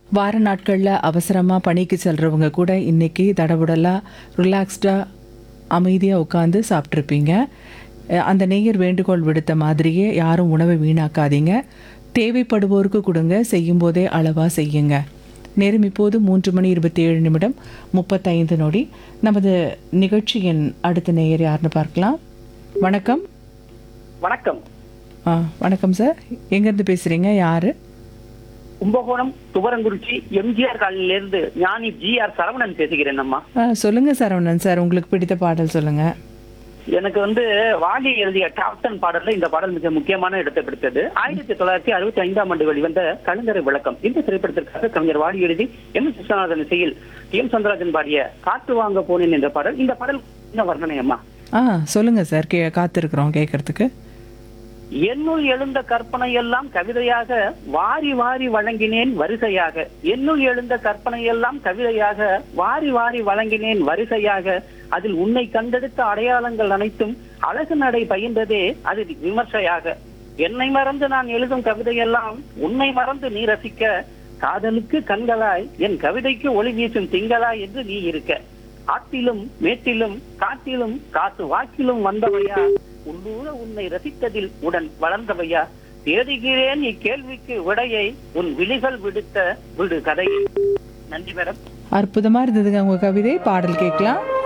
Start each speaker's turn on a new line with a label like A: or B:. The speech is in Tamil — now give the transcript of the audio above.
A: வார நாட்களில் அவசரமாக பணிக்கு செல்றவங்க கூட இன்னைக்கு தடபுடலாக ரிலாக்ஸ்டாக அமைதியாக உட்காந்து சாப்பிட்ருப்பீங்க அஹ் அந்த நேயர் வேண்டுகோள் விடுத்த மாதிரியே யாரும் உணவை வீணாக்காதீங்க தேவைப்படுவோருக்கு கொடுங்க செய்யும்போதே அளவாக செய்யுங்க நேரம் இப்போது மூன்று மணி இருபத்தி ஏழு நிமிடம் முப்பத்தைந்து நொடி நமது நிகழ்ச்சியின் அடுத்த நேயர் யாருன்னு பார்க்கலாம் வணக்கம்
B: வணக்கம்
A: ஆ வணக்கம் சார் எங்கேருந்து பேசுகிறீங்க யார்
B: கும்பகோணம் துவரங்குறிச்சி எம்ஜிஆர் காலனிலிருந்து ஞானி ஜி ஆர் சரவணன் பேசுகிறேன் அம்மா
A: ஆ சொல்லுங்கள் சரவணன் சார் உங்களுக்கு பிடித்த பாடல் சொல்லுங்கள்
B: எனக்கு வந்து வாலி எழுதிய டாப்டன் பாடல்ல இந்த பாடல் மிக முக்கியமான இடத்தை பிடித்தது ஆயிரத்தி தொள்ளாயிரத்தி அறுபத்தி ஐந்தாம் ஆண்டு வெளிவந்த கலைஞரை விளக்கம் இந்த திரைப்படத்திற்காக கவிஞர் வாலி எழுதி எம் எஸ் விஸ்வநாதன் இசையில் எம் சந்திரராஜன் பாடிய காத்து வாங்க போனேன் என்ற பாடல் இந்த பாடல் என்ன வர்ணனை அம்மா
A: ஆ சொல்லுங்கள் சார் கே காத்திருக்கிறோம் கேட்குறதுக்கு
B: என்னுள் எழுந்த கற்பனை எல்லாம் கவிதையாக வாரி வாரி வழங்கினேன் வரிசையாக என்னுள் எழுந்த கற்பனை எல்லாம் கவிதையாக வாரி வாரி வழங்கினேன் வரிசையாக அதில் உன்னை கண்டெடுத்த அடையாளங்கள் அனைத்தும் அழகு நடை பயின்றதே அது விமர்சையாக என்னை மறந்து நான் எழுதும் கவிதையெல்லாம் உன்னை மறந்து நீ ரசிக்க காதலுக்கு கண்களாய் என் கவிதைக்கு ஒளி வீசும் திங்களாய் என்று நீ இருக்க ஆற்றிலும் மேட்டிலும் காட்டிலும் காத்து வாக்கிலும் வந்தவையா உள்ளூர உன்னை ரசித்ததில் உடன் வளர்ந்தவையா தேடுகிறேன் இக்கேள்விக்கு விடையை உன் விழிகள் விடுத்த விடு கதையை நன்றி மேடம்
A: அற்புதமாக இருந்ததுங்க உங்கள் கவிதை பாடல் கேட்கலாம்